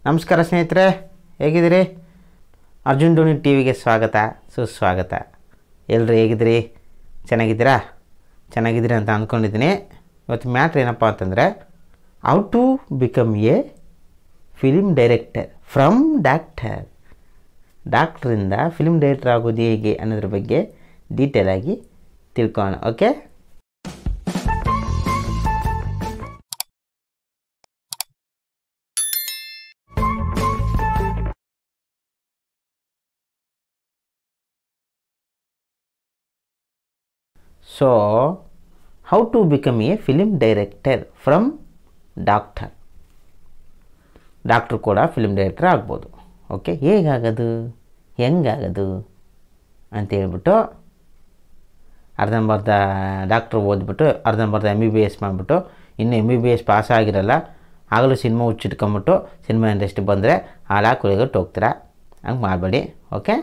ನಮಸ್ಕಾರ ಸ್ನೇಹಿತರೆ ಹೇಗಿದ್ದೀರಿ ಅರ್ಜುನ್ ಡೋನಿ ಟಿ ವಿಗೆ ಸ್ವಾಗತ ಸುಸ್ವಾಗತ ಎಲ್ಲರೂ ಹೇಗಿದ್ದೀರಿ ಚೆನ್ನಾಗಿದ್ದೀರಾ ಚೆನ್ನಾಗಿದ್ದೀರಿ ಅಂತ ಅಂದ್ಕೊಂಡಿದ್ದೀನಿ ಇವತ್ತು ಮ್ಯಾಟ್ರ್ ಏನಪ್ಪ ಅಂತಂದರೆ how to become a film director from doctor ಡಾಕ್ಟ್ರಿಂದ ಫಿಲ್ಮ್ ಡೈರೆಕ್ಟರ್ ಆಗೋದು ಹೇಗೆ ಅನ್ನೋದ್ರ ಬಗ್ಗೆ ಡೀಟೇಲ್ ಆಗಿ ತಿಳ್ಕೊಳ್ಳೋಣ okay so how to become a film director from doctor doctor ಕೂಡ ಫಿಲ್ಮ್ ಡೈರೆಕ್ಟರ್ ಆಗ್ಬೋದು ಓಕೆ ಹೇಗಾಗೋದು ಹೆಂಗಾಗೋದು ಅಂತ ಹೇಳ್ಬಿಟ್ಟು ಅರ್ಧಂಬರ್ಧ ಡಾಕ್ಟ್ರು ಓದ್ಬಿಟ್ಟು ಅರ್ಧಂಬರ್ಧ ಎಮ್ ಬಿ ಬಿ ಎಸ್ ಮಾಡಿಬಿಟ್ಟು ಇನ್ನು M B B S pass ಆಗಿರಲ್ಲ ಆಗಲೂ ಸಿನಿಮಾ ಹುಚ್ಚಿಟ್ಕೊಂಬಿಟ್ಟು ಸಿನಿಮಾ ಇಂಡಸ್ಟ್ರಿ ಬಂದರೆ ಹಾಳಾಗಿ ಕುಳಿಗಟ್ಟು ಹೋಗ್ತೀರಾ ಹಂಗೆ ಮಾಡಬೇಡಿ ಓಕೆ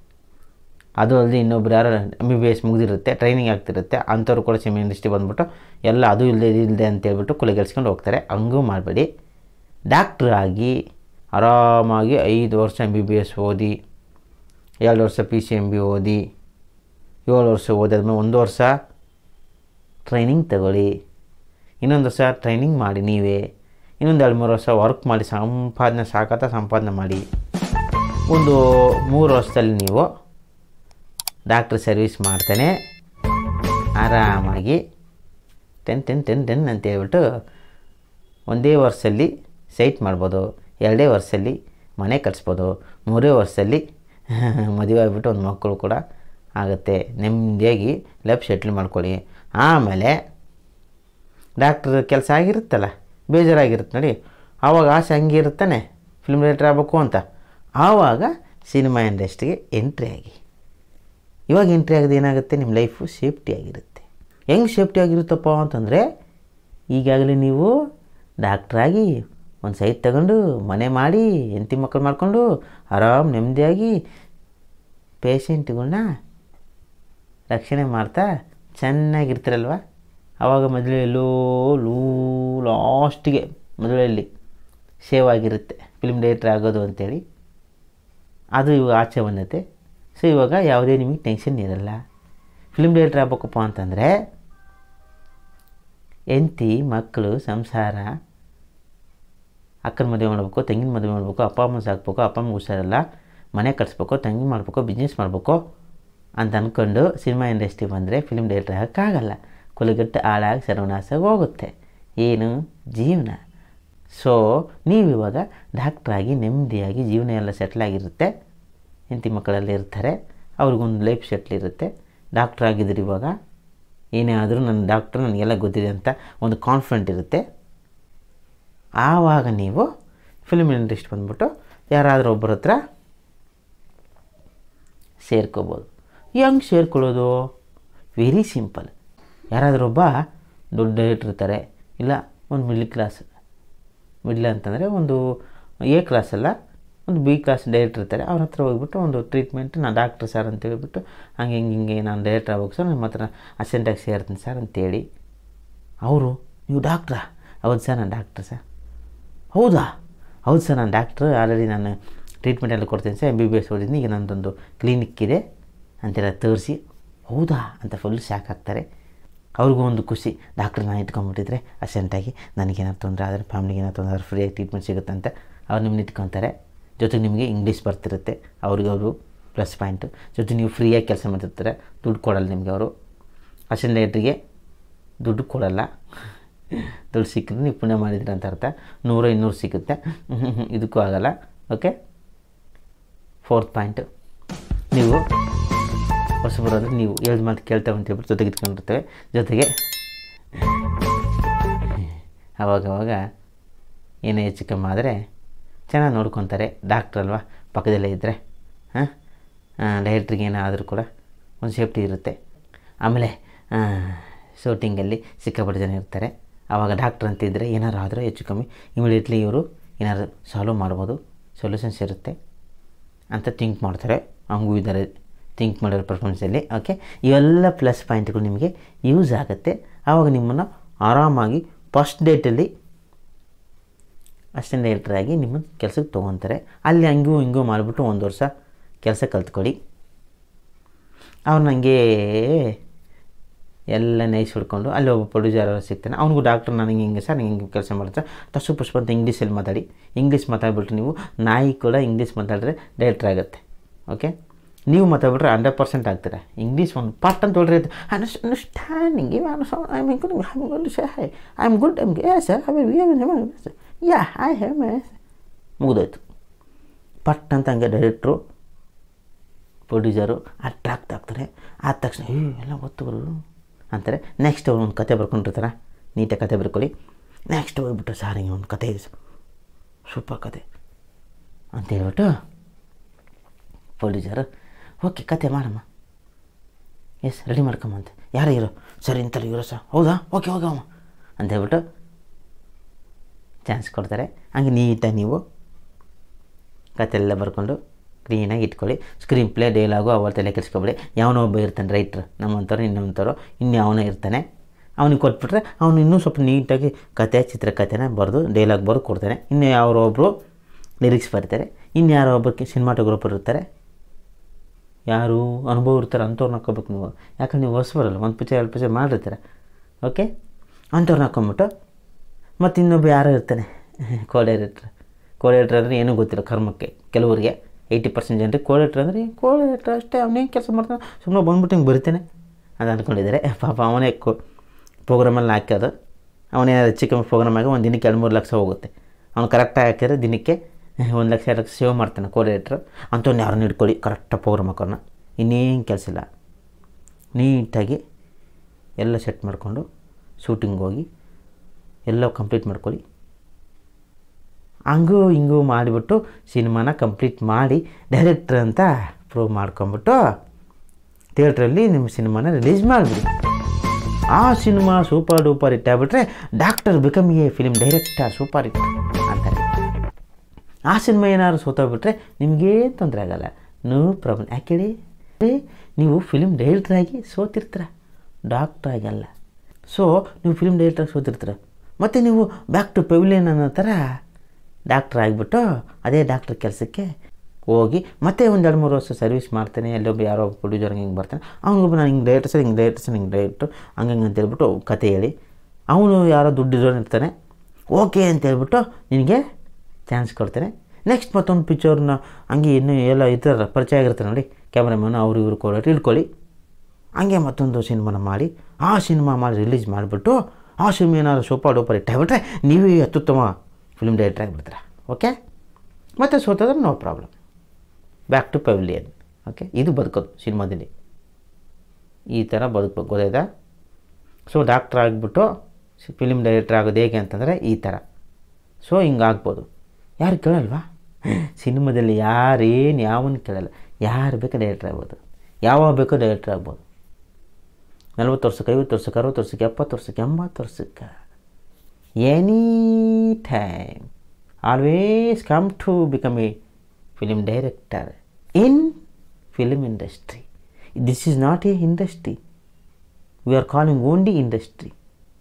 ಅದು ಅಲ್ಲದೆ ಇನ್ನೊಬ್ರು ಯಾರು ಎಮ್ ಬಿ ಬಿ ಎಸ್ ಮುಗಿದಿರುತ್ತೆ ಟ್ರೈನಿಂಗ್ ಆಗ್ತಿರುತ್ತೆ ಅಂಥವ್ರು ಕೂಡ ಸಿನಿಮಾ ಇಂಡಸ್ಟ್ರಿ ಬಂದುಬಿಟ್ಟು ಎಲ್ಲ ಅದು ಇಲ್ಲದೆ ಇದು ಇಲ್ಲದೆ ಅಂತೇಳ್ಬಿಟ್ಟು ಕುಲಿಗೆಲ್ಸ್ಕೊಂಡು ಹೋಗ್ತಾರೆ ಹಂಗೂ ಮಾಡಬೇಡಿ ಡಾಕ್ಟ್ರ್ ಆಗಿ ಆರಾಮಾಗಿ ಐದು ವರ್ಷ ಎಮ್ ಬಿ ಬಿ ಎಸ್ ಓದಿ ಎರಡು ವರ್ಷ ಪಿ ಸಿ ಎಮ್ ಬಿ ಓದಿ ಏಳು ವರ್ಷ ಓದಾದ್ಮೇಲೆ ಒಂದು ವರ್ಷ ಟ್ರೈನಿಂಗ್ ತಗೊಳ್ಳಿ ಇನ್ನೊಂದು ವರ್ಷ ಟ್ರೈನಿಂಗ್ ಮಾಡಿ ನೀವೇ ಇನ್ನೊಂದು ಎರಡು ಮೂರು ವರ್ಷ ವರ್ಕ್ ಮಾಡಿ ಸಂಪಾದನೆ ಸಾಕತ್ತ ಸಂಪಾದನೆ ಮಾಡಿ ಒಂದು ಮೂರು ವರ್ಷದಲ್ಲಿ ನೀವು ಡಾಕ್ಟ್ರ್ ಸರ್ವಿಸ್ ಮಾಡ್ತಾನೆ ಆರಾಮಾಗಿ ಟೆನ್ ಟೆನ್ ಟೆನ್ ಟೆನ್ ಅಂತ ಹೇಳ್ಬಿಟ್ಟು ಒಂದೇ ವರ್ಷದಲ್ಲಿ ಸೈಟ್ ಮಾಡ್ಬೋದು ಎರಡೇ ವರ್ಷದಲ್ಲಿ ಮನೆ ಕಟ್ಸ್ಬೋದು ಮೂರೇ ವರ್ಷದಲ್ಲಿ ಮದುವೆ ಆಗಿಬಿಟ್ಟು ಒಂದು ಮಕ್ಕಳು ಕೂಡ ಆಗುತ್ತೆ ನೆಮ್ಮದಿಯಾಗಿ ಲೈಫ್ ಸೆಟ್ಲ್ ಮಾಡ್ಕೊಳ್ಳಿ ಆಮೇಲೆ ಡಾಕ್ಟ್ರ್ ಕೆಲಸ ಆಗಿರುತ್ತಲ್ಲ ಬೇಜಾರಾಗಿರುತ್ತೆ ನೋಡಿ ಆವಾಗ ಆಸೆ ಹಂಗೆ ಇರುತ್ತಾನೆ ಫಿಲ್ಮ್ ಡೈರೆಕ್ಟರ್ ಆಗಬೇಕು ಅಂತ ಆವಾಗ ಸಿನಿಮಾ ಇಂಡಸ್ಟ್ರಿಗೆ ಎಂಟ್ರಿ ಆಗಿ ಇವಾಗ ಎಂಟ್ರಿ ಆಗೋದು ಏನಾಗುತ್ತೆ ನಿಮ್ಮ ಲೈಫು ಸೇಫ್ಟಿ ಆಗಿರುತ್ತೆ ಹೆಂಗೆ ಸೇಫ್ಟಿ ಆಗಿರುತ್ತಪ್ಪ ಅಂತಂದರೆ ಈಗಾಗಲೇ ನೀವು ಡಾಕ್ಟ್ರಾಗಿ ಒಂದು ಸೈಟ್ ತಗೊಂಡು ಮನೆ ಮಾಡಿ ಹೆಂಡತಿ ಮಕ್ಕಳು ಮಾಡಿಕೊಂಡು ಆರಾಮ್ ನೆಮ್ಮದಿಯಾಗಿ ಪೇಷಂಟ್ಗಳನ್ನ ರಕ್ಷಣೆ ಮಾಡ್ತಾ ಚೆನ್ನಾಗಿರ್ತೀರಲ್ವ ಆವಾಗ ಮದುವೆಯಲ್ಲೂ ಲೂ ಲಾಸ್ಟಿಗೆ ಮದುವೆಯಲ್ಲಿ ಸೇವ್ ಆಗಿರುತ್ತೆ ಫಿಲ್ಮ್ ಡೈರೆಕ್ಟರ್ ಆಗೋದು ಅಂಥೇಳಿ ಅದು ಇವಾಗ ಆಚೆ ಬಂದೈತೆ ಸೊ ಇವಾಗ ಯಾವುದೇ ನಿಮಗೆ ಟೆನ್ಷನ್ ಇರಲ್ಲ ಫಿಲ್ಮ್ ಡೈರೆಕ್ಟರ್ ಆಗ್ಬೇಕಪ್ಪ ಅಂತಂದರೆ ಹೆಂಡತಿ ಮಕ್ಕಳು ಸಂಸಾರ ಅಕ್ಕನ ಮದುವೆ ಮಾಡಬೇಕು ತಂಗಿನ ಮದುವೆ ಮಾಡಬೇಕು ಅಪ್ಪ ಅಮ್ಮ ಸಾಕ್ಬೇಕು ಅಪ್ಪ ಅಮ್ಮ ಹುಷಾರಲ್ಲ ಮನೆ ಕಟ್ಸ್ಬೇಕು ತಂಗಿ ಮಾಡಬೇಕು ಬಿಸ್ನೆಸ್ ಮಾಡಬೇಕು ಅಂತ ಅಂದ್ಕೊಂಡು ಸಿನಿಮಾ ಇಂಡಸ್ಟ್ರಿ ಬಂದರೆ ಫಿಲ್ಮ್ ಡೈರೆಕ್ಟರ್ ಆಗೋಕ್ಕಾಗಲ್ಲ ಕುಲಗಟ್ಟು ಹಾಳಾಗಿ ಸರ್ವನಾಶಾಗಿ ಹೋಗುತ್ತೆ ಏನು ಜೀವನ ಸೊ ನೀವು ಇವಾಗ ಡಾಕ್ಟ್ರಾಗಿ ನೆಮ್ಮದಿಯಾಗಿ ಜೀವನ ಎಲ್ಲ ಸೆಟ್ಲ್ ಆಗಿರುತ್ತೆ ಹೆಂಡತಿ ಮಕ್ಕಳೆಲ್ಲ ಇರ್ತಾರೆ ಅವ್ರಿಗೊಂದು ಲೈಫ್ ಸೆಟ್ಲ್ ಇರುತ್ತೆ ಡಾಕ್ಟ್ರ್ ಆಗಿದ್ದೀರಿ ಇವಾಗ ಏನೇ ಆದರೂ ನನ್ನ ಡಾಕ್ಟ್ರ್ ನನಗೆಲ್ಲ ಗೊತ್ತಿದೆ ಅಂತ ಒಂದು ಕಾನ್ಫಿಡೆಂಟ್ ಇರುತ್ತೆ ಆವಾಗ ನೀವು ಫಿಲ್ಮ್ ಇಂಡಸ್ಟ್ರಿ ಬಂದ್ಬಿಟ್ಟು ಯಾರಾದರೂ ಒಬ್ಬರ ಹತ್ರ ಸೇರ್ಕೋಬೋದು ಹೆಂಗೆ ಸೇರ್ಕೊಳ್ಳೋದು ವೆರಿ ಸಿಂಪಲ್ ಯಾರಾದರೂ ಒಬ್ಬ ದೊಡ್ಡ ಡೈರೆಕ್ಟ್ರ್ ಇರ್ತಾರೆ ಇಲ್ಲ ಒಂದು ಮಿಡ್ಲ್ ಕ್ಲಾಸ್ ಮಿಡ್ಲ್ ಅಂತಂದರೆ ಒಂದು ಎ ಕ್ಲಾಸ್ ಅಲ್ಲ ಒಂದು ಬಿ ಕ್ಲಾಸ್ ಡೈರೆಕ್ಟ್ರ್ ಇರ್ತಾರೆ ಅವ್ರ ಹತ್ರ ಹೋಗ್ಬಿಟ್ಟು ಒಂದು ಟ್ರೀಟ್ಮೆಂಟ್ ನಾನು ಡಾಕ್ಟ್ರ್ ಸರ್ ಅಂತ ಹೇಳ್ಬಿಟ್ಟು ಹಂಗೆ ಹಿಂಗೆ ಹಿಂಗೆ ನಾನು ಡೈರೆಕ್ಟ್ರ್ ಆಗ್ಬೇಕು ಸರ್ ನಿಮ್ಮ ಹತ್ರ ಅಸೆಂಟಾಗಿ ಸೇರ್ತೀನಿ ಸರ್ ಅಂತೇಳಿ ಅವರು ನೀವು ಡಾಕ್ಟ್ರಾ ಹೌದು ಸರ್ ನಾನು ಡಾಕ್ಟ್ರ್ ಸರ್ ಹೌದಾ ಹೌದು ಸರ್ ನಾನು ಡಾಕ್ಟ್ರು ಆಲ್ರೆಡಿ ನಾನು ಟ್ರೀಟ್ಮೆಂಟ್ ಎಲ್ಲ ಕೊಡ್ತೀನಿ sir M B B S ಓದಿದ್ದೀನಿ ಈಗ ನನ್ನದೊಂದು ಕ್ಲಿನಿಕ್ ಇದೆ ಅಂತೆಲ್ಲ ತೋರಿಸಿ ಹೌದಾ ಅಂತ ಫುಲ್ ಶಾಕ್ ಆಗ್ತಾರೆ ಅವ್ರಿಗೂ ಒಂದು ಖುಷಿ ಡಾಕ್ಟ್ರ್ ನಾನು ಇಟ್ಕೊಂಡ್ಬಿಟ್ಟಿದ್ರೆ ಅಸೆಂಟಾಗಿ ನನಗೇನಾದ್ರು ತೊಂದರೆ ಆದರೆ ಫ್ಯಾಮ್ಲಿಗೆ ಏನಾದ್ರು ತೊಂದರೆ ಆದರೆ ಫ್ರೀಯಾಗಿ ಟ್ರೀಟ್ಮೆಂಟ್ ಸಿಗುತ್ತೆ ಅಂತ ಅವ್ರು ನಿಮ್ಮನ್ನ ಇಟ್ಕೊತಾರೆ ಜೊತೆಗೆ ನಿಮಗೆ ಇಂಗ್ಲೀಷ್ ಬರ್ತಿರುತ್ತೆ ಅವ್ರಿಗೆ ಅವರು ಪ್ಲಸ್ ಪಾಯಿಂಟು ಜೊತೆ ನೀವು ಫ್ರೀಯಾಗಿ ಕೆಲಸ ಮಾಡ್ತಿರ್ತಾರೆ ದುಡ್ಡು ಕೊಡಲ್ಲ ನಿಮಗೆ ಅವರು ಅಸೆಂಟ್ ಡೈರೆಕ್ಟ್ರಿಗೆ ದುಡ್ಡು ಕೊಡಲ್ಲ ದುಡ್ಡು ಸಿಕ್ಕಿದ್ರೆ ನೀವು ಪುಣ್ಯ ಮಾಡಿದ್ರಿ ಅಂತ ಅರ್ಥ ನೂರು ಇನ್ನೂರು ಸಿಗುತ್ತೆ ಇದಕ್ಕೂ ಆಗಲ್ಲ ಓಕೆ ಫೋರ್ತ್ ಪಾಯಿಂಟು ನೀವು ಹೊಸಬರಾದರೆ ನೀವು ಹೇಳಿದ ಮಾತು ಕೇಳ್ತೇವೆ ಅಂತ ಹೇಳ್ಬಿಟ್ಟು ಜೊತೆಗೆ ಇಟ್ಕೊಂಡಿರ್ತೇವೆ ಜೊತೆಗೆ ಅವಾಗವಾಗ ಏನೇ ಹೆಚ್ಚು ಕಮ್ಮಿ ಆದರೆ ಚೆನ್ನಾಗಿ ನೋಡ್ಕೊತಾರೆ ಡಾಕ್ಟ್ರ್ ಅಲ್ವಾ ಪಕ್ಕದಲ್ಲೇ ಇದ್ದರೆ ಹಾಂ ಡೈರೆಕ್ಟ್ರಿಗೆ ಏನಾದರೂ ಕೂಡ ಒಂದು ಸೇಫ್ಟಿ ಇರುತ್ತೆ ಆಮೇಲೆ ಶೂಟಿಂಗಲ್ಲಿ ಸಿಕ್ಕಾಪಟ್ಟೆ ಜನ ಇರ್ತಾರೆ ಆವಾಗ ಡಾಕ್ಟ್ರ್ ಅಂತಿದ್ದರೆ ಏನಾರು ಆದರೆ ಹೆಚ್ಚು ಕಮ್ಮಿ ಇಮಿಡಿಯೇಟ್ಲಿ ಇವರು ಏನಾದ್ರು ಸಾಲ್ವ್ ಮಾಡ್ಬೋದು ಸೊಲ್ಯೂಷನ್ಸ್ ಇರುತ್ತೆ ಅಂತ ಥಿಂಕ್ ಮಾಡ್ತಾರೆ ಹಂಗೂ ಇದ್ದಾರೆ ಥಿಂಕ್ ಮಾಡೋರ ಪರ್ಫಾರ್ಮೆನ್ಸಲ್ಲಿ ಓಕೆ ಇವೆಲ್ಲ ಪ್ಲಸ್ ಪಾಯಿಂಟ್ಗಳು ನಿಮಗೆ ಯೂಸ್ ಆಗುತ್ತೆ ಆವಾಗ ನಿಮ್ಮನ್ನು ಆರಾಮಾಗಿ ಫಸ್ಟ್ ಡೇಟಲ್ಲಿ ಅಸಿಸ್ಟೆಂಟ್ ಡೈರೆಕ್ಟ್ರಾಗಿ ನಿಮ್ಮನ್ನು ಕೆಲಸಕ್ಕೆ ತೊಗೊತಾರೆ ಅಲ್ಲಿ ಹಂಗೂ ಹಿಂಗೂ ಮಾಡಿಬಿಟ್ಟು ಒಂದು ವರ್ಷ ಕೆಲಸ ಕಲ್ತ್ಕೊಳ್ಳಿ ಅವ್ರು ನನಗೆ ಎಲ್ಲ ನೈಸ್ ಹೊಡ್ಕೊಂಡು ಅಲ್ಲಿ ಒಬ್ಬ ಪ್ರೊಡ್ಯೂಸರ್ ಸಿಗ್ತಾನೆ ಅವ್ನಿಗೂ ಡಾಕ್ಟ್ರ್ ನನಗೆ ಹಿಂಗೆ ಸರ್ ಹಿಂಗೆ ಕೆಲಸ ಮಾಡ್ತಾರೆ ಟಸು ಪುಷ್ಪ ಅಂತ ಇಂಗ್ಲೀಷಲ್ಲಿ ಮಾತಾಡಿ ಇಂಗ್ಲೀಷ್ ಮಾತಾಡ್ಬಿಟ್ಟು ನೀವು ನಾಯಿ ಕೂಡ ಇಂಗ್ಲೀಷ್ ಮಾತಾಡಿದ್ರೆ ಡೈರೆಕ್ಟ್ರ್ ಆಗುತ್ತೆ ಓಕೆ ನೀವು ಮಾತಾಡ್ಬಿಟ್ರೆ ಹಂಡ್ರೆಡ್ ಪರ್ಸೆಂಟ್ ಆಗ್ತೀರ ಇಂಗ್ಲೀಷ್ ಒಂದು ಪಾರ್ಟ್ ಅಂತ ಹೊಡ್ರಿ understanding I am good I'm sir ya I have ಮುಗಿದೋಯ್ತು ಪಟ್ ಅಂತ ಹಂಗೆ ಡೈರೆಕ್ಟ್ರು ಪ್ರೊಡ್ಯೂಸರು ಅಟ್ರಾಕ್ಟ್ ಆಗ್ತಾರೆ ಆದ ತಕ್ಷಣ ಏ ಎಲ್ಲ ಗೊತ್ತು ಗುರು ಅಂತಾರೆ ನೆಕ್ಸ್ಟ್ ಅವ್ರು ಒಂದು ಕತೆ ಬರ್ಕೊಂಡಿರ್ತಾರೆ ನೀಟಾಗಿ ಕತೆ ಬರ್ಕೊಳ್ಳಿ ನೆಕ್ಸ್ಟ್ ಹೋಗ್ಬಿಟ್ಟು ಸಾರ್ ಹಿಂಗೆ ಒಂದು ಕತೆ ಇದೆ ಸೂಪರ್ ಕತೆ ಅಂತ ಹೇಳ್ಬಿಟ್ಟು ಪ್ರೊಡ್ಯೂಸರು ಓಕೆ ಕತೆ ಮಾಡಮ್ಮ ಎಸ್ ರೆಡಿ ಮಾಡ್ಕೊಂಬಂತ ಯಾರು ಹೀರೋ ಸರ್ ಇಂಥಲ್ಲಿ ಹೀರೋ ಸರ್ ಹೌದಾ ಓಕೆ ಹೋಗಮ್ಮ ಅಂತ ಹೇಳ್ಬಿಟ್ಟು ಚಾನ್ಸ್ ಕೊಡ್ತಾರೆ ಹಂಗೆ ನೀಟಾಗಿ ನೀವು ಕತೆ ಎಲ್ಲ ಬರ್ಕೊಂಡು ಕ್ಲೀನಾಗಿ ಇಟ್ಕೊಳ್ಳಿ ಸ್ಕ್ರೀನ್ ಪ್ಲೇ ಡೈಲಾಗು ಅವರ ತಲೆ ಕೆಡಿಸ್ಕೊಬೇಡಿ ಯಾವನೋ ಒಬ್ಬ ಇರ್ತಾನೆ ರೈಟ್ರ್ ನಮ್ಮಂಥವ್ರು ಇನ್ನೊಂಥವ್ರು ಇನ್ಯಾವನೋ ಇರ್ತಾನೆ ಅವನಿಗೆ ಕೊಟ್ಬಿಟ್ರೆ ಅವನು ಇನ್ನೂ ಸ್ವಲ್ಪ ನೀಟಾಗಿ ಕತೆ ಚಿತ್ರಕಥೆನ ಬರೆದು ಡೈಲಾಗ್ ಬರೆದು ಕೊಡ್ತಾನೆ ಇನ್ನು ಯಾರೋ ಒಬ್ಬರು ಲಿರಿಕ್ಸ್ ಬರ್ತಾರೆ ಇನ್ನು ಯಾರೋ ಒಬ್ಬರು ಸಿನಿಮಾಟೋಗ್ರಫರ್ ಇರ್ತಾರೆ ಯಾರು ಅನುಭವ ಇರ್ತಾರೆ ಅಂಥವ್ರನ್ನ ಹಾಕೋಬೇಕು ನೀವು ಯಾಕಂದ್ರೆ ನೀವು ಹೊಸಬರಲ್ಲ ಒಂದು ಪಿಕ್ಚರ್ ಎರಡು ಪಿಕ್ಚರ್ ಮಾಡಿರ್ತಾರೆ ಓಕೆ ಅಂಥವ್ರನ್ನ ಹಾಕ್ಕೊಂಬಿಟ್ಟು ಮತ್ತು ಇನ್ನೊಬ್ಬ ಯಾರೋ ಇರ್ತಾನೆ ಕೋಡೈರೆಕ್ಟ್ರ್ ಕೋಡೈರೆಕ್ಟ್ರ್ ಅಂದರೆ ಏನೂ ಗೊತ್ತಿಲ್ಲ ಕರ್ಮಕ್ಕೆ ಕೆಲವರಿಗೆ ಏಯ್ಟಿ ಪರ್ಸೆಂಟ್ ಜನರಿಗೆ ಕೋಡೈರೆಕ್ಟ್ರ್ ಅಂದರೆ ಕೋಡೈರೆಕ್ಟ್ರ್ ಅಷ್ಟೇ ಅವನೇ ಕೆಲಸ ಮಾಡ್ತಾನೆ ಸುಮ್ಮನೆ ಬಂದ್ಬಿಟ್ಟು ಹಿಂಗೆ ಬರಿತಾನೆ ಅಂತ ಅಂದ್ಕೊಂಡಿದ್ದಾರೆ ಪಾಪ ಅವನೇ ಕೋ ಪ್ರೋಗ್ರಾಮಲ್ಲಿ ಹಾಕೋದು ಅವನೇನಾದ್ರು ಹೆಚ್ಚು ಕಮ್ಮಿ ಪ್ರೋಗ್ರಾಮ್ ಆಗಿ ಒಂದು ದಿನಕ್ಕೆ ಎರಡು ಮೂರು ಲಕ್ಷ ಹೋಗುತ್ತೆ ಅವ್ನು ಕರೆಕ್ಟಾಗಿ ಹಾಕಿದ್ರೆ ದಿನಕ್ಕೆ ಒಂದು ಲಕ್ಷ ಎರಡು ಲಕ್ಷ ಸೇವ್ ಮಾಡ್ತಾನೆ ಕೋಡೈರೆಕ್ಟ್ರು ಅಂಥವ್ನ ಯಾರನ್ನ ಇಟ್ಕೊಳ್ಳಿ ಕರೆಕ್ಟಾಗಿ ಪ್ರೋಗ್ರಾಮ್ ಹಾಕೋಣ ಇನ್ನೇನು ಕೆಲಸ ಇಲ್ಲ ನೀಟಾಗಿ ಎಲ್ಲ ಸೆಟ್ ಮಾಡಿಕೊಂಡು ಶೂಟಿಂಗ್ ಹೋಗಿ ಎಲ್ಲ ಕಂಪ್ಲೀಟ್ ಮಾಡ್ಕೊಳ್ಳಿ ಹಂಗೂ ಹಿಂಗೂ ಮಾಡಿಬಿಟ್ಟು ಸಿನಿಮಾನ ಕಂಪ್ಲೀಟ್ ಮಾಡಿ ಡೈರೆಕ್ಟ್ರ್ ಅಂತ ಪ್ರೂವ್ ಮಾಡ್ಕೊಂಬಿಟ್ಟು ಥಿಯೇಟ್ರಲ್ಲಿ ನಿಮ್ಮ ಸಿನಿಮಾನ ರಿಲೀಸ್ ಮಾಡಿಬಿಡಿ ಆ ಸಿನಿಮಾ ಸೂಪರ್ ಡೂಪರ್ ಹಿಟ್ ಆಗಿಬಿಟ್ರೆ doctor become a film director super hit ಅಂತಾರೆ ಆ ಸಿನಿಮಾ ಏನಾದ್ರು ಸೋತೋಗ್ಬಿಟ್ರೆ ನಿಮಗೇ ತೊಂದರೆ ಆಗಲ್ಲ ನೋ ಪ್ರಾಬ್ಲಮ್ ಯಾಕೇಳಿ ನೀವು ಫಿಲ್ಮ್ ಡೈರೆಕ್ಟ್ರಾಗಿ ಸೋತಿರ್ತೀರ ಡಾಕ್ಟ್ರ್ ಆಗಲ್ಲ ಸೊ ನೀವು ಫಿಲ್ಮ್ ಡೈರೆಕ್ಟ್ರಾಗಿ ಸೋತಿರ್ತೀರ ಮತ್ತು ನೀವು ಬ್ಯಾಕ್ ಟು ಪೆವಿಲಿಯನ್ ಅನ್ನೋ ಥರ ಡಾಕ್ಟ್ರ್ ಆಗಿಬಿಟ್ಟು ಅದೇ ಡಾಕ್ಟ್ರ್ ಕೆಲಸಕ್ಕೆ ಹೋಗಿ ಮತ್ತೆ ಒಂದು ಎರಡು ಮೂರು ವರ್ಷ ಸರ್ವಿಸ್ ಮಾಡ್ತಾನೆ ಎಲ್ಲೊಬ್ಬ ಯಾರೋ ಒಬ್ಬ ಪ್ರೊಡ್ಯೂಸರ್ ಹಿಂಗೆ ಬರ್ತಾನೆ ಅವ್ನಿಗೊಬ್ಬ ನಾನು ಹಿಂಗೆ ಡೈರೆಕ್ಟರ್ ಸರ್ ಹಿಂಗೆ ಡೈರೆಕ್ಟರ್ ಸರ್ ಹಿಂಗೆ ಡೈರೆಕ್ಟ್ರು ಹಂಗೆ ಹಂಗೆ ಅಂತ ಹೇಳ್ಬಿಟ್ಟು ಕತೆ ಹೇಳಿ ಅವನು ಯಾರೋ ದುಡ್ಡಿರೋನು ಇರ್ತಾನೆ ಓಕೆ ಅಂತ ಹೇಳ್ಬಿಟ್ಟು ನಿನಗೆ ಚಾನ್ಸ್ ಕೊಡ್ತಾನೆ ನೆಕ್ಸ್ಟ್ ಮತ್ತೊಂದು ಪಿಕ್ಚರ್ನ ಹಂಗೆ ಇನ್ನೂ ಎಲ್ಲ ಇತರ ಪರಿಚಯ ಆಗಿರ್ತಾರೆ ನೋಡಿ ಕ್ಯಾಮ್ರಾಮನ್ ಅವ್ರು ಇವ್ರು ಕೊಡೋರು ಇಟ್ಕೊಳ್ಳಿ ಹಂಗೆ ಮತ್ತೊಂದು ಸಿನಿಮಾನ ಮಾಡಿ ಆ ಸಿನಿಮಾ ಮಾಡಿ ರಿಲೀಸ್ ಮಾಡಿಬಿಟ್ಟು ಆ ಸಿನಿಮಾ ಏನಾದ್ರು ಸೂಪರ್ ಡೂಪರ್ ಹಿಟ್ ಆಗಿಬಿಟ್ರೆ ನೀವೇ ಅತ್ಯುತ್ತಮ ಫಿಲ್ಮ್ ಡೈರೆಕ್ಟರ್ ಆಗಿಬಿಡ್ತಾರೆ ಓಕೆ ಮತ್ತು ಸೋತಂದ್ರೆ no problem back to pavilion okay ಇದು ಬದುಕೋದು ಸಿನಿಮಾದಲ್ಲಿ ಈ ಥರ ಬದುಕಬೇಕು ಗೊತ್ತಾಯ್ತಾ ಸೊ ಡಾಕ್ಟ್ರ್ ಆಗಿಬಿಟ್ಟು ಫಿಲ್ಮ್ ಡೈರೆಕ್ಟರ್ ಆಗೋದು ಹೇಗೆ ಅಂತಂದರೆ ಈ ಥರ ಸೊ ಹಿಂಗಾಗ್ಬೋದು ಯಾರು ಕೇಳಲ್ವಾ ಸಿನಿಮಾದಲ್ಲಿ ಯಾರೇನು ಯಾವನು ಕೇಳಲ್ಲ ಯಾರು ಬೇಕು ಡೈರೆಕ್ಟರ್ ಆಗ್ಬೋದು ಯಾವಾಗ ಬೇಕೋ ಡೈರೆಕ್ಟರ್ ಆಗ್ಬೋದು ನಲ್ವತ್ತು ವರ್ಷಕ್ಕೆ ಐವತ್ತು ವರ್ಷಕ್ಕೆ ಅರವತ್ತು ವರ್ಷಕ್ಕೆ ಎಪ್ಪತ್ತು ವರ್ಷಕ್ಕೆ ಎಂಬತ್ತು ವರ್ಷಕ್ಕೆ any time always come to become a film director in film industry this is not a industry we are calling only industry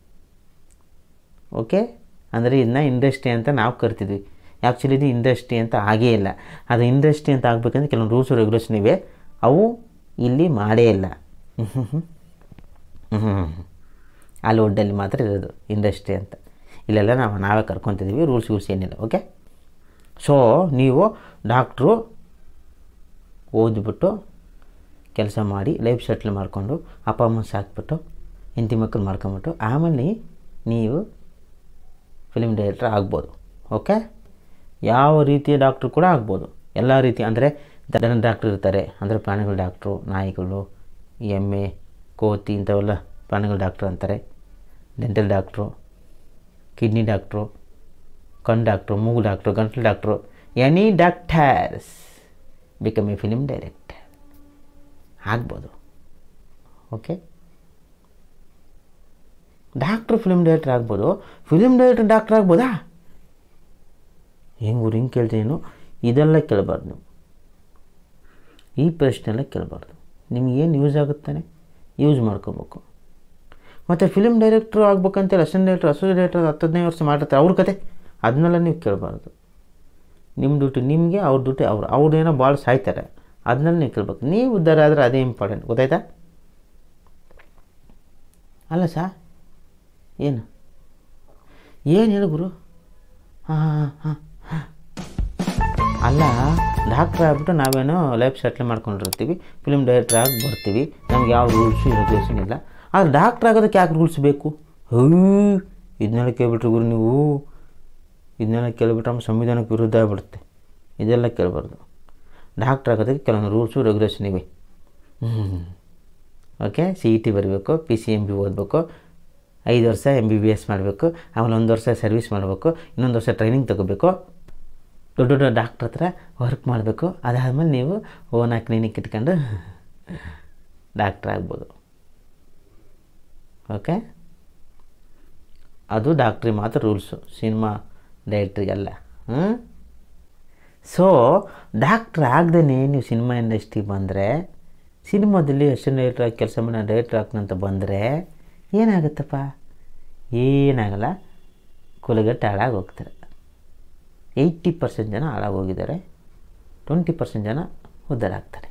okay ಅಂದರೆ ಇದನ್ನ ಇಂಡಸ್ಟ್ರಿ ಅಂತ ನಾವು ಕರಿತಿದ್ವಿ ಆ್ಯಕ್ಚುಲಿ ಇದು ಇಂಡಸ್ಟ್ರಿ ಅಂತ ಆಗೇ ಇಲ್ಲ ಅದು ಇಂಡಸ್ಟ್ರಿ ಅಂತ ಆಗಬೇಕಂದ್ರೆ ಕೆಲವೊಂದು ರೂಲ್ಸ್ ರೆಗ್ಯುಲೇಷನ್ ಇವೆ ಅವು ಇಲ್ಲಿ ಮಾಡೇ ಇಲ್ಲ ಅಲ್ಲಿ ಒಡ್ಡಲ್ಲಿ ಮಾತ್ರ ಇರೋದು ಇಂಡಸ್ಟ್ರಿ ಅಂತ ಇಲ್ಲೆಲ್ಲ ನಾವು ನಾವೇ ಕರ್ಕೊತಿದ್ದೀವಿ ರೂಲ್ಸ್ ಗೂಲ್ಸ್ ಏನಿಲ್ಲ ಓಕೆ ಸೊ ನೀವು ಡಾಕ್ಟ್ರು ಓದ್ಬಿಟ್ಟು ಕೆಲಸ ಮಾಡಿ ಲೈಫ್ ಸೆಟ್ಲ್ ಮಾಡಿಕೊಂಡು ಅಪ್ಪ ಅಮ್ಮ ಸಾಕ್ಬಿಟ್ಟು ಹೆಂಡತಿ ಮಕ್ಕಳು ಮಾಡ್ಕೊಂಬಿಟ್ಟು ಆಮೇಲೆ ನೀವು ಫಿಲ್ಮ್ ಡೈರೆಕ್ಟರ್ ಆಗ್ಬೋದು ಓಕೆ ಯಾವ ರೀತಿಯ ಡಾಕ್ಟ್ರು ಕೂಡ ಆಗ್ಬೋದು ಎಲ್ಲ ರೀತಿ ಅಂದರೆ ದನ ಡಾಕ್ಟ್ರು ಇರ್ತಾರೆ ಅಂದರೆ ಪ್ರಾಣಿಗಳ ಡಾಕ್ಟ್ರು ನಾಯಿಗಳು ಎಮ್ಮೆ ಕೋತಿ ಇಂಥವೆಲ್ಲ ಪ್ರಾಣಿಗಳ ಡಾಕ್ಟ್ರು ಅಂತಾರೆ ಡೆಂಟಲ್ ಡಾಕ್ಟ್ರು ಕಿಡ್ನಿ ಡಾಕ್ಟ್ರು ಕಣ್ಣು ಡಾಕ್ಟ್ರು ಮೂಗು ಡಾಕ್ಟ್ರು ಗಂಟಲು doctor any doctors become a film director ಆಗ್ಬೋದು ಓಕೆ ಡಾಕ್ಟ್ರು ಫಿಲ್ಮ್ ಡೈರೆಕ್ಟರ್ ಆಗ್ಬೋದು ಫಿಲ್ಮ್ ಡೈರೆಕ್ಟರ್ ಡಾಕ್ಟ್ರ್ ಆಗ್ಬೋದಾ ಹೆಂಗೆ ಊರು ಹಿಂಗೆ ಕೇಳ್ತೀನಿ ಇದೆಲ್ಲ ಕೇಳಬಾರ್ದು ನೀವು ಈ ಪ್ರಶ್ನೆಲ್ಲ ಕೇಳಬಾರ್ದು ನಿಮ್ಗೇನು ಯೂಸ್ ಆಗುತ್ತಾನೆ ಯೂಸ್ ಮಾಡ್ಕೋಬೇಕು ಮತ್ತು ಫಿಲ್ಮ್ ಡೈರೆಕ್ಟ್ರು ಆಗ್ಬೇಕಂತೇಳಿ ಅಸಿಸ್ಟೆಂಟ್ ಡೈರೆಕ್ಟ್ರ್ ಅಸೋಸಿಯೇಟ್ ಡೈರೆಕ್ಟರ್ ಹತ್ತು ಹದಿನೈದು ವರ್ಷ ಮಾಡಿರ್ತಾರೆ ಅವ್ರ ಕತೆ ಅದನ್ನೆಲ್ಲ ನೀವು ಕೇಳಬಾರ್ದು ನಿಮ್ಮ ಡ್ಯೂಟಿ ನಿಮಗೆ ಅವ್ರ ಡ್ಯೂಟಿ ಅವ್ರು ಅವ್ರೇನೋ ಭಾಳ ಸಾಯ್ತಾರೆ ಅದನ್ನೆಲ್ಲ ನೀವು ಕೇಳ್ಬೇಕು ನೀವು ಉದ್ಧಾರ ಆದರೆ ಅದೇ ಇಂಪಾರ್ಟೆಂಟ್ ಗೊತ್ತಾಯ್ತಾ ಅಲ್ಲ ಸಾ ಏನು ಏನು ಹೇಳು ಗುರು ಹಾಂ ಹಾಂ ಹಾಂ ಅಲ್ಲ ಡಾಕ್ಟ್ರ್ ಆಗ್ಬಿಟ್ಟು ನಾವೇನೋ ಲೈಫ್ ಸೆಟ್ಲ್ ಮಾಡ್ಕೊಂಡಿರ್ತೀವಿ ಫಿಲ್ಮ್ ಡೈರೆಕ್ಟರ್ ಆಗಿ ಬರ್ತೀವಿ ನಮ್ಗೆ ಯಾವ ರೂಲ್ಸು ರೆಗ್ಯುಲೇಷನ್ ಇಲ್ಲ ಆದರೆ ಡಾಕ್ಟ್ರ್ ಆಗೋದಕ್ಕೆ ಯಾಕೆ ರೂಲ್ಸ್ ಬೇಕು ಹೂ ಇದನ್ನೆಲ್ಲ ಕೇಳ್ಬಿಟ್ರಿ ಗುರು ನೀವು ಇದನ್ನೆಲ್ಲ ಕೇಳಿಬಿಟ್ರೆ ನಮ್ಮ ಸಂವಿಧಾನಕ್ಕೆ ವಿರುದ್ಧ ಆಗ್ಬಿಡುತ್ತೆ ಇದೆಲ್ಲ ಕೇಳಬಾರ್ದು ಡಾಕ್ಟ್ರ್ ಆಗೋದಕ್ಕೆ ಕೆಲವೊಂದು ರೂಲ್ಸು ರೆಗ್ಯುಲೇಷನ್ ಇವೆ ಹ್ಞೂ ಓಕೆ ಸಿ ಇ ಟಿ ಬರಬೇಕು ಪಿ ಸಿ ಎಮ್ ಬಿ ಓದಬೇಕು ಐದು ವರ್ಷ ಎಮ್ ಬಿ ಬಿ ಎಸ್ ಮಾಡಬೇಕು ಆಮೇಲೆ ಒಂದು ವರ್ಷ ಸರ್ವಿಸ್ ಮಾಡಬೇಕು ಇನ್ನೊಂದು ವರ್ಷ ಟ್ರೈನಿಂಗ್ ತೊಗೋಬೇಕು ದೊಡ್ಡ ದೊಡ್ಡ ಡಾಕ್ಟ್ರ್ ಹತ್ರ ವರ್ಕ್ ಮಾಡಬೇಕು ಅದಾದಮೇಲೆ ನೀವು ಓನ ಕ್ಲಿನಿಕ್ ಇಟ್ಕೊಂಡು ಡಾಕ್ಟ್ರ್ ಆಗ್ಬೋದು ಓಕೆ ಅದು ಡಾಕ್ಟ್ರಿಗೆ ಮಾತ್ರ ರೂಲ್ಸು ಸಿನಿಮಾ ಡೈರೆಕ್ಟ್ರಿಗೆಲ್ಲ ಹ್ಞೂ ಸೊ ಡಾಕ್ಟ್ರ್ ಆಗದೇ ನೀವು ಸಿನಿಮಾ ಇಂಡಸ್ಟ್ರಿಗೆ ಬಂದರೆ ಸಿನಿಮಾದಲ್ಲಿ ಅಸಿಸ್ಟೆಂಟ್ ಡೈರೆಕ್ಟ್ರ್ ಆಗಿ ಕೆಲಸ ಮಾಡಿ ಡೈರೆಕ್ಟ್ರ್ ಆಗ್ತಂತ ಬಂದರೆ ಏನಾಗುತ್ತಪ್ಪ ಏನಾಗಲ್ಲ ಕುಲಗಟ್ಟು ಹಾಳಾಗಿ ಹೋಗ್ತಾರೆ ಏಯ್ಟಿ ಪರ್ಸೆಂಟ್ ಜನ ಹಾಳಾಗೋಗಿದ್ದಾರೆ ಟ್ವೆಂಟಿ ಪರ್ಸೆಂಟ್ ಜನ ಉದ್ಧಾರ ಆಗ್ತಾರೆ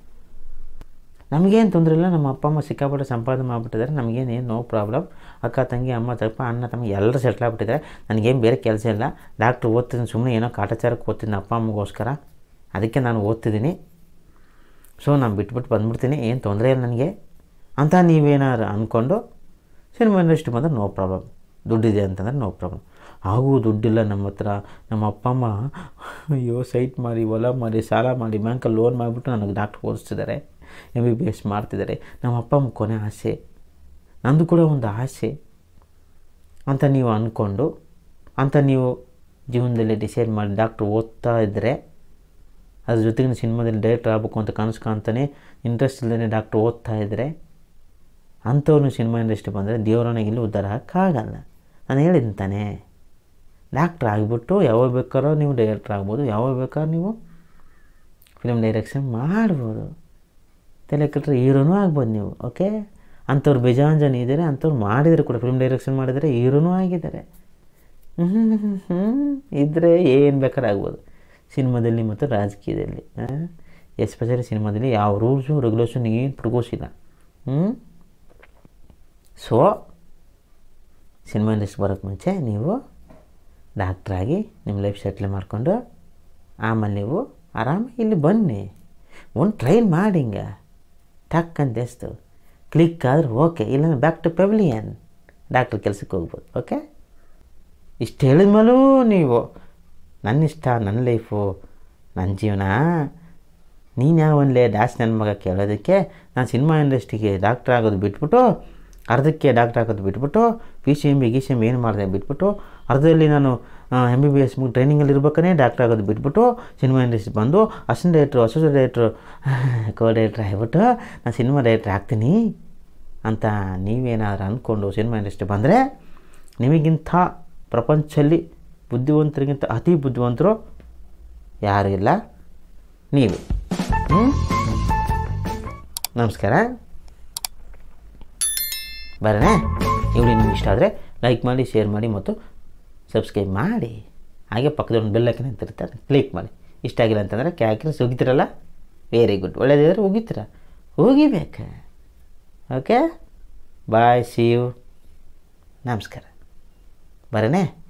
ನಮಗೇನು ತೊಂದರೆ ಇಲ್ಲ ನಮ್ಮ ಅಪ್ಪ ಅಮ್ಮ ಸಿಕ್ಕಾಪಟ್ಟೆ ಸಂಪಾದನೆ ಮಾಡಿಬಿಟ್ಟಿದ್ದಾರೆ ನಮಗೇನು ಏನು ನೋ ಪ್ರಾಬ್ಲಮ್ ಅಕ್ಕ ತಂಗಿ ಅಮ್ಮ ತಪ್ಪ ಅಣ್ಣ ತಮ್ಮ ಎಲ್ಲರೂ ಸೆಟ್ಲ್ ಆಗಿಬಿಟ್ಟಿದ್ದಾರೆ ನನಗೇನು ಬೇರೆ ಕೆಲಸ ಇಲ್ಲ ಡಾಕ್ಟ್ರ್ ಓದ್ತಿದ್ದೀನಿ ಸುಮ್ಮನೆ ಏನೋ ಕಾಟಾಚಾರಕ್ಕೆ ಓದ್ತಿದ್ದೀನಿ ಅಪ್ಪ ಅಮ್ಮಗೋಸ್ಕರ ಅದಕ್ಕೆ ನಾನು ಓದ್ತಿದ್ದೀನಿ ಸೊ ನಾನು ಬಿಟ್ಬಿಟ್ಟು ಬಂದ್ಬಿಡ್ತೀನಿ ಏನು ತೊಂದರೆ ಇಲ್ಲ ನನಗೆ ಅಂತ ನೀವೇನಾದ್ರು ಅಂದ್ಕೊಂಡು ಸಿನಿಮಾ ಇಂಡಸ್ಟ್ರಿ ಬಂದರೆ ನೋ ಪ್ರಾಬ್ಲಮ್ ದುಡ್ಡಿದೆ ಅಂತಂದರೆ ನೋ ಪ್ರಾಬ್ಲಮ್ ಹಾಗೂ ದುಡ್ಡಿಲ್ಲ ನಮ್ಮ ಹತ್ರ ನಮ್ಮ ಅಪ್ಪ ಅಮ್ಮ ಅಯ್ಯೋ ಸೈಟ್ ಮಾಡಿ ಹೊಲ ಮಾಡಿ ಸಾಲ ಮಾಡಿ ಬ್ಯಾಂಕಲ್ಲಿ ಲೋನ್ ಮಾಡಿಬಿಟ್ಟು ನನಗೆ ಡಾಕ್ಟ್ರ್ ಓದಿಸ್ತಿದ್ದಾರೆ ಎಮ್ ಬಿ ಬಿ ಎಸ್ ಮಾಡ್ತಿದ್ದಾರೆ ನಮ್ಮ ಅಪ್ಪ ಅಮ್ಮ ಕೊನೆ ಆಸೆ ನಂದು ಕೂಡ ಒಂದು ಆಸೆ ಅಂತ ನೀವು ಅಂದ್ಕೊಂಡು ಅಂತ ನೀವು ಜೀವನದಲ್ಲಿ ಡಿಸೈಡ್ ಮಾಡಿ ಡಾಕ್ಟ್ರ್ ಓದ್ತಾ ಇದ್ದರೆ ಅದ್ರ ಜೊತೆಗಿನ ಸಿನಿಮಾದಲ್ಲಿ ಡೈರೆಕ್ಟರ್ ಆಗಬೇಕು ಅಂತ ಕನಸು ಕಾಣ್ತಾನೆ ಇಂಟ್ರೆಸ್ಟ್ ಇಲ್ಲದೇ ಡಾಕ್ಟ್ರ್ ಓದ್ತಾ ಇದ್ದರೆ ಅಂಥವ್ರನ್ನ ಸಿನಿಮಾ ಇಂಡಸ್ಟ್ರಿ ಬಂದರೆ ದೇವರನಿಗೆ ಇಲ್ಲಿ ಉದ್ಧಾರ ಹಾಕೋಕ್ಕಾಗಲ್ಲ ನಾನು ಹೇಳಿದ್ದೀನಿ ತಾನೇ ಡಾಕ್ಟ್ರ್ ಆಗಿಬಿಟ್ಟು ಯಾವಾಗ ಬೇಕಾದ್ರೂ ನೀವು ಡೈರೆಕ್ಟ್ರ್ ಆಗ್ಬೋದು ಯಾವಾಗ ಬೇಕಾದ್ರೂ ನೀವು ಫಿಲ್ಮ್ ಡೈರೆಕ್ಷನ್ ಮಾಡ್ಬೋದು ತಲೆ ಕೆಟ್ಟರೆ ಹೀರೋನೂ ಆಗ್ಬೋದು ನೀವು ಓಕೆ ಅಂಥವ್ರು ಬೇಜಾನ್ ಜನ ಇದ್ದಾರೆ ಅಂಥವ್ರು ಮಾಡಿದರೆ ಕೂಡ ಫಿಲ್ಮ್ ಡೈರೆಕ್ಷನ್ ಮಾಡಿದರೆ ಹೀರೋನೂ ಆಗಿದ್ದಾರೆ ಹ್ಞೂ ಇದ್ದರೆ ಏನು ಬೇಕಾದ್ರೆ ಆಗ್ಬೋದು ಸಿನಿಮಾದಲ್ಲಿ ಮತ್ತು ರಾಜಕೀಯದಲ್ಲಿ ಎಸ್ಪೆಷಲಿ ಸಿನಿಮಾದಲ್ಲಿ ಯಾವ ರೂಲ್ಸು ರೆಗ್ಯುಲೇಷನ್ ಏನು ಪಡ್ಕೋಸಿಲ್ಲ ಹ್ಞೂ ಸೊ ಸಿನಿಮಾ ಇಂಡಸ್ಟ್ರಿ ಬರೋಕ್ಕೆ ಮುಂಚೆ ನೀವು ಡಾಕ್ಟ್ರಾಗಿ ನಿಮ್ಮ ಲೈಫ್ ಸೆಟ್ಲ್ ಮಾಡಿಕೊಂಡು ಆಮೇಲೆ ನೀವು ಆರಾಮಾಗಿ ಇಲ್ಲಿ ಬನ್ನಿ ಒಂದು ಟ್ರೈನ್ ಮಾಡಿ ಹಿಂಗೆ ಟಕ್ ಅಂತ ಎಸ್ತು ಕ್ಲಿಕ್ ಆದ್ರೆ ಓಕೆ ಇಲ್ಲಾಂದ್ರೆ ಬ್ಯಾಕ್ ಟು ಪೆವಿಲಿಯನ್ ಡಾಕ್ಟ್ರ್ ಕೆಲಸಕ್ಕೆ ಹೋಗ್ಬೋದು ಓಕೆ ಇಷ್ಟು ಹೇಳಿದ್ಮೇಲೂ ನೀವು ನನ್ನ ಇಷ್ಟ ನನ್ನ ಲೈಫು ನನ್ನ ಜೀವನ ನೀನು ಯಾವನ್ಲೇ ಡ್ಯಾಶ್ ನನ್ನ ಮಗ ಕೇಳೋದಕ್ಕೆ ನಾನು ಸಿನಿಮಾ ಇಂಡಸ್ಟ್ರಿಗೆ ಡಾಕ್ಟ್ರ್ ಆಗೋದು ಬಿಟ್ಬಿಟ್ಟು ಅರ್ಧಕ್ಕೆ ಡಾಕ್ಟ್ರ್ ಆಗೋದು ಬಿಟ್ಬಿಟ್ಟು ಪಿ ಸಿ ಎಮ್ ಬಿ ಗಿ ಸಿ ಎಮ್ ಏನು ಮಾಡಿದೆ ಬಿಟ್ಬಿಟ್ಟು ಅರ್ಧದಲ್ಲಿ ನಾನು ಎಮ್ ಬಿ ಬಿ ಎಸ್ ಟ್ರೈನಿಂಗಲ್ಲಿ ಇರ್ಬೇಕಾನೆ ಡಾಕ್ಟ್ರ್ ಆಗೋದು ಬಿಟ್ಬಿಟ್ಟು ಸಿನಿಮಾ ಇಂಡಸ್ಟ್ರಿ ಬಂದು assistant director associate director co director ಆಗ್ಬಿಟ್ಟು ನಾನು ಸಿನಿಮಾ ಡೈರೆಕ್ಟ್ರ್ ಆಗ್ತೀನಿ ಅಂತ ನೀವೇನಾದ್ರು ಅಂದ್ಕೊಂಡು ಸಿನಿಮಾ ಇಂಡಸ್ಟ್ರಿ ಬಂದರೆ ನಿಮಗಿಂತ ಪ್ರಪಂಚದಲ್ಲಿ ಬುದ್ಧಿವಂತರಿಗಿಂತ ಅತಿ ಬುದ್ಧಿವಂತರು ಯಾರೂ ಇಲ್ಲ ನೀವು ಹ್ಞೂ ನಮಸ್ಕಾರ ಬರೋಣ ಇವ್ರು ನಿಮ್ಗೆ ಇಷ್ಟ ಆದರೆ ಲೈಕ್ ಮಾಡಿ ಶೇರ್ ಮಾಡಿ ಮತ್ತು ಸಬ್ಸ್ಕ್ರೈಬ್ ಮಾಡಿ ಹಾಗೆ ಪಕ್ಕದಲ್ಲಿ ಒಂದು ಬೆಲ್ಲಕ್ಕೆ ನಿಂತಿರ್ತಾರೆ ಕ್ಲಿಕ್ ಮಾಡಿ ಇಷ್ಟ ಆಗಿಲ್ಲ ಅಂತಂದರೆ ಕ್ಯಾಕ್ರೆ ಹೋಗಿತೀರಲ್ಲ ವೆರಿ ಗುಡ್ ಒಳ್ಳೇದಿದ್ರೆ ಹೋಗಿತೀರ ಹೋಗಿಬೇಕು ಓಕೆ ಬಾಯ್ ಸಿ ಯು ನಮಸ್ಕಾರ ಬರೋಣ